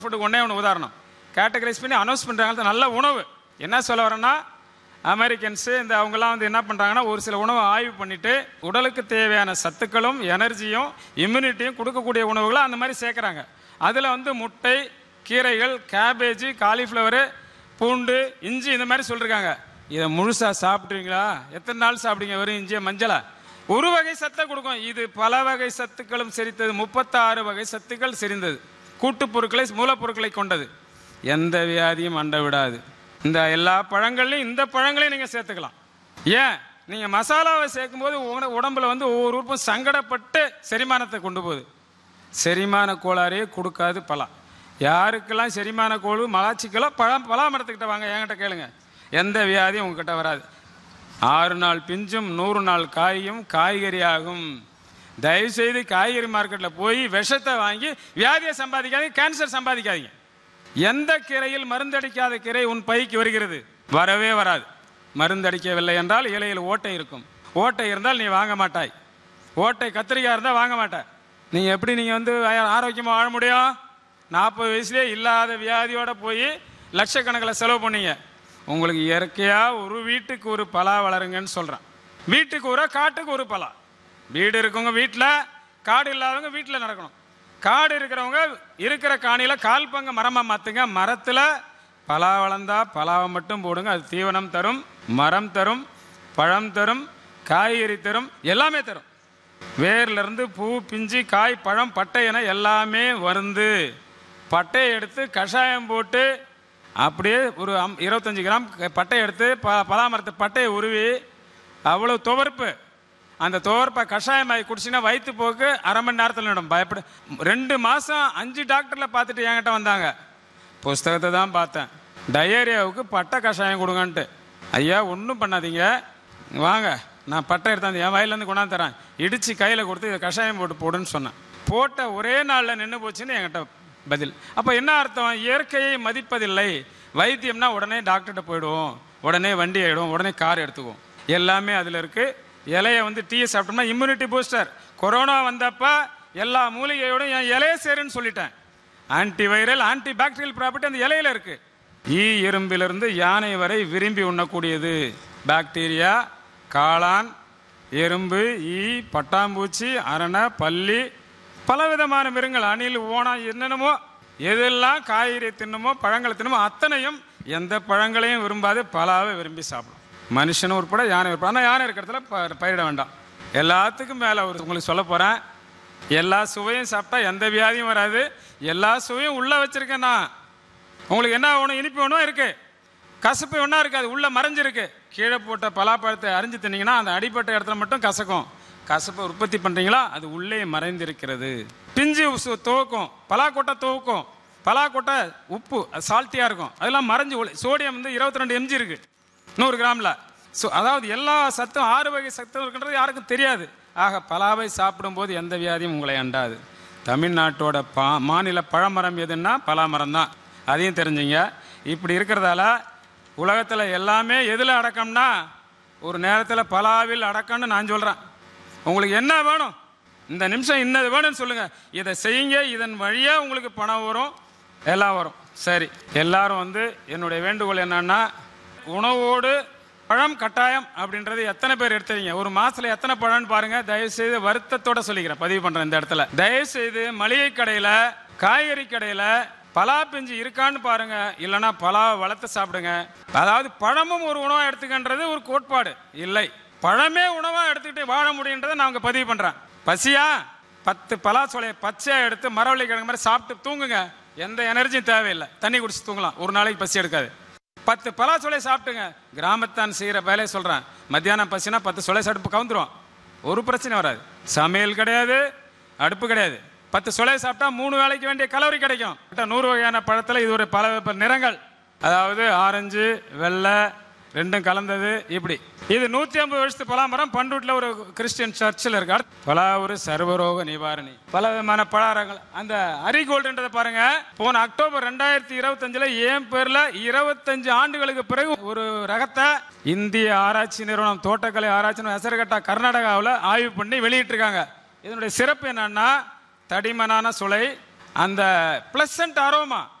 ஃபுட்டுக்கு ஒன்றே ஒன்று உதாரணம் கேட்டகரைஸ் பண்ணி அனௌன்ஸ் பண்ணுறாங்க நல்ல உணவு என்ன சொல்ல வரேன்னா அமெரிக்கன்ஸு இந்த அவங்கெல்லாம் வந்து என்ன பண்ணுறாங்கன்னா ஒரு சில உணவை ஆய்வு பண்ணிட்டு உடலுக்கு தேவையான சத்துக்களும் எனர்ஜியும் இம்யூனிட்டியும் கொடுக்கக்கூடிய உணவுகளை அந்த மாதிரி சேர்க்குறாங்க அதில் வந்து முட்டை கீரைகள் கேபேஜ் காலிஃப்ளவரு பூண்டு இஞ்சி இந்த மாதிரி சொல்லியிருக்காங்க இதை முழுசாக சாப்பிட்றீங்களா எத்தனை நாள் சாப்பிடுங்க வெறும் இஞ்சியை மஞ்சளா ஒரு வகை சத்தை கொடுக்கும் இது பல வகை சத்துக்களும் செரித்தது முப்பத்தாறு வகை சத்துக்கள் செறிந்தது கூட்டுப் பொருட்களை மூலப்பொருட்களை கொண்டது எந்த வியாதியும் அண்ட விடாது இந்த எல்லா பழங்கள்லையும் இந்த பழங்களையும் நீங்கள் சேர்த்துக்கலாம் ஏன் நீங்கள் மசாலாவை சேர்க்கும்போது உங்க உடம்புல வந்து ஒவ்வொரு உறுப்பும் சங்கடப்பட்டு செரிமானத்தை கொண்டு போகுது செரிமான கோளாறையே கொடுக்காது பலா யாருக்கெல்லாம் செரிமான கோளு மலாச்சிக்கலோ பழம் பலா மரத்துக்கிட்ட வாங்க என்கிட்ட கேளுங்க எந்த வியாதியும் உங்ககிட்ட வராது ஆறு நாள் பிஞ்சும் நூறு நாள் காயும் காய்கறியாகும் தயவுசெய்து காய்கறி மார்க்கெட்டில் போய் விஷத்தை வாங்கி வியாதியை சம்பாதிக்காதீங்க கேன்சர் சம்பாதிக்காதீங்க எந்த கீரையில் மருந்தடிக்காத கீரை உன் பைக்கு வருகிறது வரவே வராது மருந்தடிக்கவில்லை என்றால் இலையில் ஓட்டை இருக்கும் ஓட்டை இருந்தால் நீ வாங்க மாட்டாய் ஓட்டை கத்திரிக்காய் இருந்தால் வாங்க மாட்டாய் நீங்கள் எப்படி நீங்கள் வந்து ஆரோக்கியமாக வாழ முடியும் நாற்பது வயசுலேயே இல்லாத வியாதியோட போய் லட்சக்கணக்கில் செலவு பண்ணீங்க உங்களுக்கு இயற்கையாக ஒரு வீட்டுக்கு ஒரு பலா வளருங்கன்னு சொல்கிறேன் வீட்டுக்கு ஒரு காட்டுக்கு ஒரு பலா வீடு இருக்கவங்க வீட்டில் காடு இல்லாதவங்க வீட்டில் நடக்கணும் காடு இருக்கிறவங்க இருக்கிற காணியில் கால் பங்கு மரமாக மாற்றுங்க மரத்தில் பலா வளர்ந்தா பலாவை மட்டும் போடுங்க அது தீவனம் தரும் மரம் தரும் பழம் தரும் காய்கறி தரும் எல்லாமே தரும் வேர்ல இருந்து பூ பிஞ்சு காய் பழம் பட்டை என எல்லாமே வந்து பட்டையை எடுத்து கஷாயம் போட்டு அப்படியே ஒரு அம் இருபத்தஞ்சி கிராம் க- பட்டையை எடுத்து ப பலாமரத்து பட்டையை உருவி அவ்வளோ துவர்ப்பு அந்த துவர்ப்பை கஷாயமாகி குடிச்சிங்கன்னா வயிற்று போக்கு அரை மணி நேரத்தில் நிடும் பயப்பட ரெண்டு மாதம் அஞ்சு டாக்டரில் பார்த்துட்டு என்கிட்ட வந்தாங்க புஸ்தகத்தை தான் பார்த்தேன் டயேரியாவுக்கு பட்டை கஷாயம் கொடுங்கன்ட்டு ஐயா ஒன்றும் பண்ணாதீங்க வாங்க நான் பட்டை எடுத்தாந்து என் வயலேருந்து கொண்டாந்து தரேன் இடித்து கையில் கொடுத்து இதை கஷாயம் போட்டு போடுன்னு சொன்னேன் போட்ட ஒரே நாளில் நின்று போச்சுன்னு என்கிட்ட பதில் அப்போ என்ன அர்த்தம் இயற்கையை மதிப்பதில்லை வைத்தியம்னா உடனே டாக்டர்கிட்ட போயிடுவோம் உடனே வண்டி ஆகிடும் உடனே கார் எடுத்துக்குவோம் எல்லாமே அதில் இருக்குது இலையை வந்து டீயை சாப்பிட்டோம்னா இம்யூனிட்டி பூஸ்டர் கொரோனா வந்தப்ப எல்லா மூலிகையோட என் இலையை சேருன்னு சொல்லிட்டேன் anti viral anti bacterial property அந்த இலையில இருக்கு ஈ எறும்பிலிருந்து யானை வரை விரும்பி உண்ணக்கூடியது பாக்டீரியா காளான் எறும்பு ஈ பட்டாம்பூச்சி அரணை பல்லி பலவிதமான மிருகங்கள் அணில் ஓணம் என்னென்னமோ எதெல்லாம் காய்கறி தின்னுமோ பழங்களை தின்னுமோ அத்தனையும் எந்த பழங்களையும் விரும்பாது பலாவை விரும்பி சாப்பிடும் மனுஷனும் உட்பட யானை உட்பட ஆனால் யானை இருக்கிறதுல ப- பயிரிட வேண்டாம் எல்லாத்துக்கும் மேலே ஒரு உங்களுக்கு சொல்ல போகிறேன் எல்லா சுவையும் சாப்பிட்டா எந்த வியாதியும் வராது எல்லா சுவையும் உள்ளே வச்சிருக்கேன் நான் உங்களுக்கு என்ன வேணும் இனிப்பு வேணும் இருக்கு கசப்பு ஒன்றா இருக்காது உள்ளே மறைஞ்சிருக்கு கீழே போட்ட பலாப்பழத்தை அரிஞ்சு தின்னீங்கன்னா அந்த அடிப்பட்ட இடத்துல மட்டும் கசக்கும் கசப்பை உற்பத்தி பண்ணுறீங்களா அது உள்ளே மறைந்திருக்கிறது பிஞ்சு உசு துவக்கும் பலாக்கொட்டை துவக்கும் பலாக்கொட்டை உப்பு அது சால்ட்டியாக இருக்கும் அதெல்லாம் மறைஞ்சு ஒளி- சோடியம் வந்து இருபத்தி ரெண்டு எம்ஜி இருக்கு நூறு கிராமில் ஸோ அதாவது எல்லா சத்தும் ஆறு வகை சத்தும் இருக்கின்றது யாருக்கும் தெரியாது ஆக பலாவை சாப்பிடும்போது எந்த வியாதியும் உங்களை அண்டாது தமிழ்நாட்டோட பா மாநில பழமரம் எதுன்னா பலாமரம் தான் அதையும் தெரிஞ்சுங்க இப்படி இருக்கிறதால உலகத்தில் எல்லாமே எதில் அடக்கம்னா ஒரு நேரத்தில் பலாவில் அடக்கம்னு நான் சொல்கிறேன் உங்களுக்கு என்ன வேணும் இந்த நிமிஷம் இன்னது வேணும்னு சொல்லுங்கள் இதை செய்யுங்க இதன் வழியாக உங்களுக்கு பணம் வரும் எல்லாம் வரும் சரி எல்லாரும் வந்து என்னுடைய வேண்டுகோள் என்னன்னா உணவோடு பழம் கட்டாயம் அப்படின்றது எத்தனை பேர் எடுத்துறீங்க ஒரு மாசத்துல எத்தனை பழம்னு பாருங்க தயவு செய்து வருத்தத்தோட சொல்லிக்கிறேன் பதிவு பண்றேன் இந்த இடத்துல தயவு செய்து மளிகை கடையில காய்கறி கடையில பலா பிஞ்சு இருக்கான்னு பாருங்க இல்லைன்னா பலா வளர்த்து சாப்பிடுங்க அதாவது பழமும் ஒரு உணவா எடுத்துக்கின்றது ஒரு கோட்பாடு இல்லை பழமே உணவா எடுத்துக்கிட்டு வாழ முடியுன்றதை நான் உங்க பதிவு பண்றேன் பசியா பத்து பலாச்சோலையை பச்சையா எடுத்து மரவள்ளி கிழங்கு மாதிரி சாப்பிட்டு தூங்குங்க எந்த எனர்ஜியும் தேவையில்லை தண்ணி குடிச்சு தூங்கலாம் ஒரு நாளைக்கு பசி எடுக்காது பத்து பலாச்சொலை சாப்பிட்டுங்க கிராமத்தான் செய்கிற வேலையை சொல்கிறேன் மத்தியானம் பசினா பத்து சொலை அடுப்பு கவுந்துரும் ஒரு பிரச்சனை வராது சமையல் கிடையாது அடுப்பு கிடையாது பத்து சொலை சாப்பிட்டா மூணு வேளைக்கு வேண்டிய கலோரி கிடைக்கும் கிட்ட நூறு வகையான பழத்தில் இது ஒரு பல பல நிறங்கள் அதாவது ஆரஞ்சு வெள்ளை ரெண்டும் கலந்தது இப்படி இது நூற்றி ஐம்பது வருஷத்து பலாமரம் பண்ருட்டில் ஒரு கிறிஸ்டியன் சர்ச்சில் இருக்கார் பலா ஒரு சர்வரோக நிவாரணி பல விதமான பலாரங்கள் அந்த அரிகோல்டுன்றதை பாருங்க போன அக்டோபர் ரெண்டாயிரத்தி இருபத்தஞ்சில் என் பேர்ல இருபத்தஞ்சு ஆண்டுகளுக்கு பிறகு ஒரு ரகத்தை இந்திய ஆராய்ச்சி நிறுவனம் தோட்டக்கலை ஆராய்ச்சி நிறுவனம் ஹெசரகட்டா கர்நாடகாவில் ஆய்வு பண்ணி வெளியிட்டிருக்காங்க இதனுடைய சிறப்பு என்னன்னா தடிமனான சுளை அந்த பிளசன்ட் அரோமா